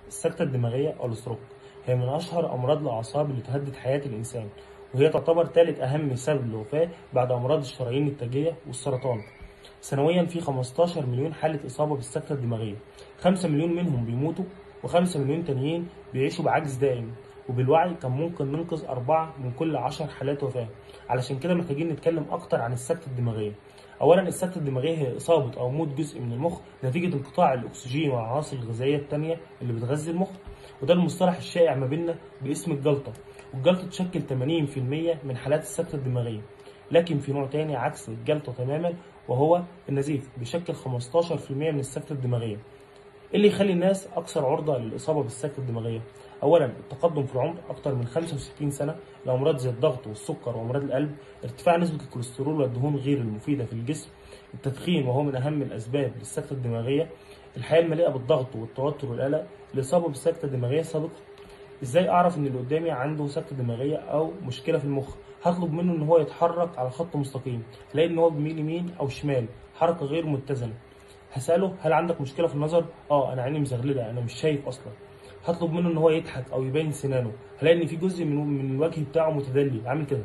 السكتة الدماغية أو الستروك هي من أشهر أمراض الأعصاب اللي تهدد حياة الإنسان وهي تعتبر ثالث أهم سبب للوفاة بعد أمراض الشرايين التاجية والسرطان سنويا في 15 مليون حالة إصابة بالسكتة الدماغية 5 مليون منهم بيموتوا و5 مليون تانيين بيعيشوا بعجز دائم وبالوعي كان ممكن ننقذ أربعة من كل عشر حالات وفاة علشان كده محتاجين نتكلم أكتر عن السكتة الدماغية أولا السكتة الدماغية هي إصابة أو موت جزء من المخ نتيجة انقطاع الأكسجين والعناصر الغذائية التانية اللي بتغذي المخ وده المصطلح الشائع ما بيننا باسم الجلطة والجلطة تشكل 80% من حالات السكتة الدماغية لكن في نوع تاني عكس الجلطة تماما وهو النزيف بيشكل 15% من السكتة الدماغية إيه اللي يخلي الناس أكثر عرضة للإصابة بالسكتة الدماغية؟ أولا التقدم في العمر أكثر من 65 سنة لأمراض زي الضغط والسكر وأمراض القلب ارتفاع نسبة الكوليسترول والدهون غير المفيدة في الجسم التدخين وهو من أهم الأسباب للسكتة الدماغية الحياة المليئة بالضغط والتوتر والقلق الإصابة بالسكتة الدماغية سابقا إزاي أعرف إن اللي قدامي عنده سكتة دماغية أو مشكلة في المخ هطلب منه إن هو يتحرك على خط مستقيم تلاقي إن هو بيميل يمين أو شمال حركة غير متزنة هسأله هل عندك مشكلة في النظر؟ اه انا عيني مزغللة انا مش شايف اصلا هطلب منه ان هو يضحك او يبين سنانه هلاقي ان في جزء من من الوجه بتاعه متدلي عامل كده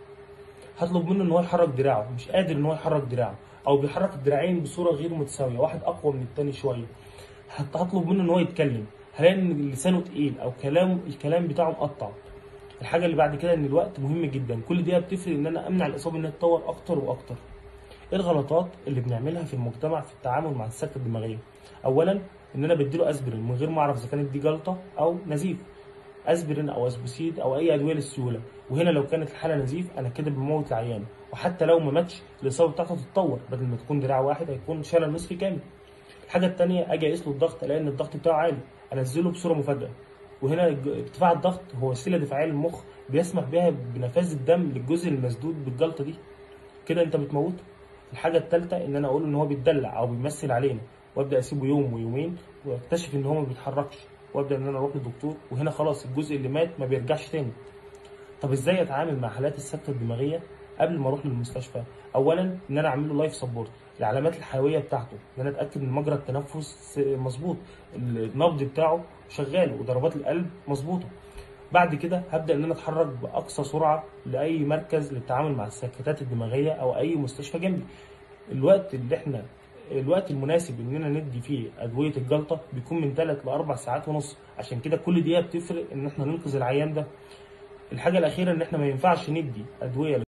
هطلب منه ان هو يحرك دراعه مش قادر ان هو يحرك دراعه او بيحرك الدراعين بصوره غير متساويه واحد اقوى من التاني شويه حتى هطلب منه ان هو يتكلم هلاقي ان لسانه تقيل او كلامه الكلام بتاعه مقطع الحاجه اللي بعد كده ان الوقت مهم جدا كل دقيقه بتفرق ان انا امنع الاصابه انها تتطور اكتر واكتر ايه الغلطات اللي بنعملها في المجتمع في التعامل مع السكتة الدماغية اولا ان انا بديله اسبرين من غير ما اعرف اذا كانت دي جلطة او نزيف اسبرين او اسبوسيد او اي ادويه للسيوله وهنا لو كانت الحاله نزيف انا كده بموت العيان وحتى لو ما ماتش الاصابه بتاعته تتطور بدل ما تكون دراع واحد هيكون شلل نصفي كامل الحاجه الثانيه اجي اقيس له الضغط الاقي ان الضغط بتاعه عالي انزله بصوره مفاجاه وهنا ارتفاع الضغط هو وسيله دفاعيه للمخ بيسمح بها بنفاذ الدم للجزء المسدود بالجلطه دي كده انت بتموته الحاجه الثالثه ان انا اقول ان هو بيتدلع او بيمثل علينا وابدا اسيبه يوم ويومين واكتشف ان هو ما بيتحركش وابدا ان انا اروح للدكتور وهنا خلاص الجزء اللي مات ما بيرجعش تاني طب ازاي اتعامل مع حالات السكته الدماغيه قبل ما اروح للمستشفى اولا ان انا اعمل له لايف سبورت العلامات الحيويه بتاعته ان انا اتاكد ان مجرى التنفس مظبوط النبض بتاعه شغال وضربات القلب مظبوطه بعد كده هبدا ان انا اتحرك باقصى سرعه لاي مركز للتعامل مع السكتات الدماغيه او اي مستشفى جنبي الوقت اللي احنا الوقت المناسب اننا ندي فيه ادويه الجلطه بيكون من 3 ل 4 ساعات ونص عشان كده كل دقيقه بتفرق ان احنا ننقذ العيان ده الحاجه الاخيره ان احنا ما ينفعش ندي ادويه